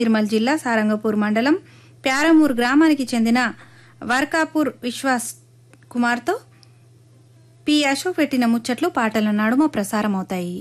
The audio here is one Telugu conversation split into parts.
నిర్మల్ జిల్లా సారంగపూర్ మండలం ప్యారమూర్ గ్రామానికి చెందిన వర్కాపూర్ విశ్వాస్ కుమార్తో పి అశోక్ పెట్టిన ముచ్చట్లు పాటల నడుమ ప్రసారమవుతాయి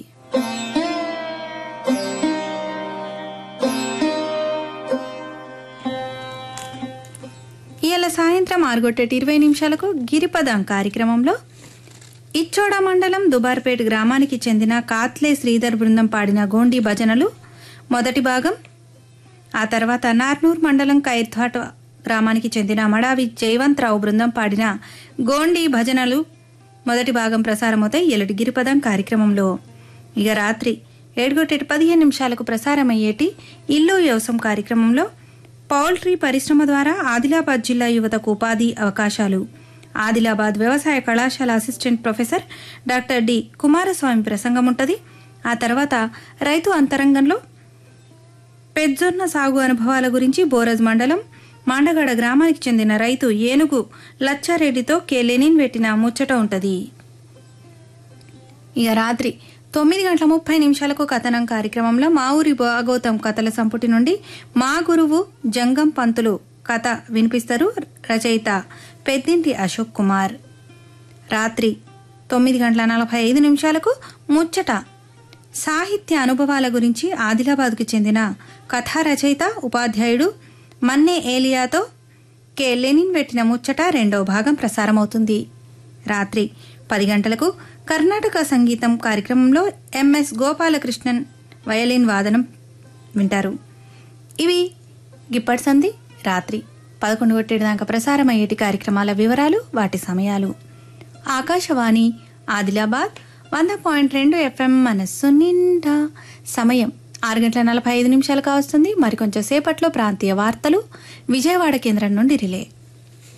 ఇవాళ సాయంత్రం ఆరుగొట్టేటి ఇరవై నిమిషాలకు గిరిపదం కార్యక్రమంలో ఇచ్చోడ మండలం దుబార్పేట్ గ్రామానికి చెందిన కాత్లే శ్రీధర్ బృందం పాడిన గోండి భజనలు మొదటి భాగం ఆ తర్వాత నార్నూర్ మండలం కైర్థాట్ గ్రామానికి చెందిన మడావి జయవంతరావు బృందం పాడిన గోండి భజనలు మొదటి భాగం ప్రసారమవుతాయి ఎల్లటి గిరిపదం కార్యక్రమంలో ఇక రాత్రి ఏడుగొట్టేటి పదిహేను నిమిషాలకు ప్రసారమయ్యేటి ఇల్లు వ్యవసాయం కార్యక్రమంలో పౌల్ట్రీ పరిశ్రమ ద్వారా ఆదిలాబాద్ జిల్లా యువతకు ఉపాధి అవకాశాలు ఆదిలాబాద్ వ్యవసాయ కళాశాల assistant professor doctor D Kumaraswamy ప్రసంగం ఉంటుంది ఆ తర్వాత రైతు అంతరంగంలో పెజ్జొన్న సాగు అనుభవాల గురించి బోరజ్ మండలం మాండగడ గ్రామానికి చెందిన రైతు ఏనుగు లచ్చారెడ్డితో కె లెనిన్ పెట్టిన ముచ్చట ఉంటది ఇక రాత్రి తొమ్మిది గంటల ముప్పై నిమిషాలకు కథనం కార్యక్రమంలో మా ఊరి భాగవతం కథల సంపుటి నుండి మా గురువు జంగం పంతులు కథ వినిపిస్తారు రచయిత పెద్దింటి అశోక్ కుమార్ రాత్రి తొమ్మిది గంటల నలభై ఐదు నిమిషాలకు ముచ్చట సాహిత్య అనుభవాల గురించి ఆదిలాబాద్కు చెందిన కథా రచయిత ఉపాధ్యాయుడు మన్నే ఏలియాతో కె లెనిన్ పెట్టిన ముచ్చట రెండో భాగం ప్రసారమవుతుంది రాత్రి పది గంటలకు కర్ణాటక సంగీతం కార్యక్రమంలో ఎంఎస్ గోపాలకృష్ణన్ వయలిన్ వాదనం వింటారు ఇవి గిప్పటి సంధి రాత్రి పదకొండు కొట్టేడు దాకా ప్రసారమయ్యేటి కార్యక్రమాల వివరాలు వాటి సమయాలు ఆకాశవాణి ఆదిలాబాద్ వంద పాయింట్ రెండు ఎఫ్ఎం మనస్సు నిండా సమయం ఆరు గంటల నలభై ఐదు నిమిషాలు కావస్తుంది మరికొంచెం సేపట్లో ప్రాంతీయ వార్తలు విజయవాడ కేంద్రం నుండి రిలే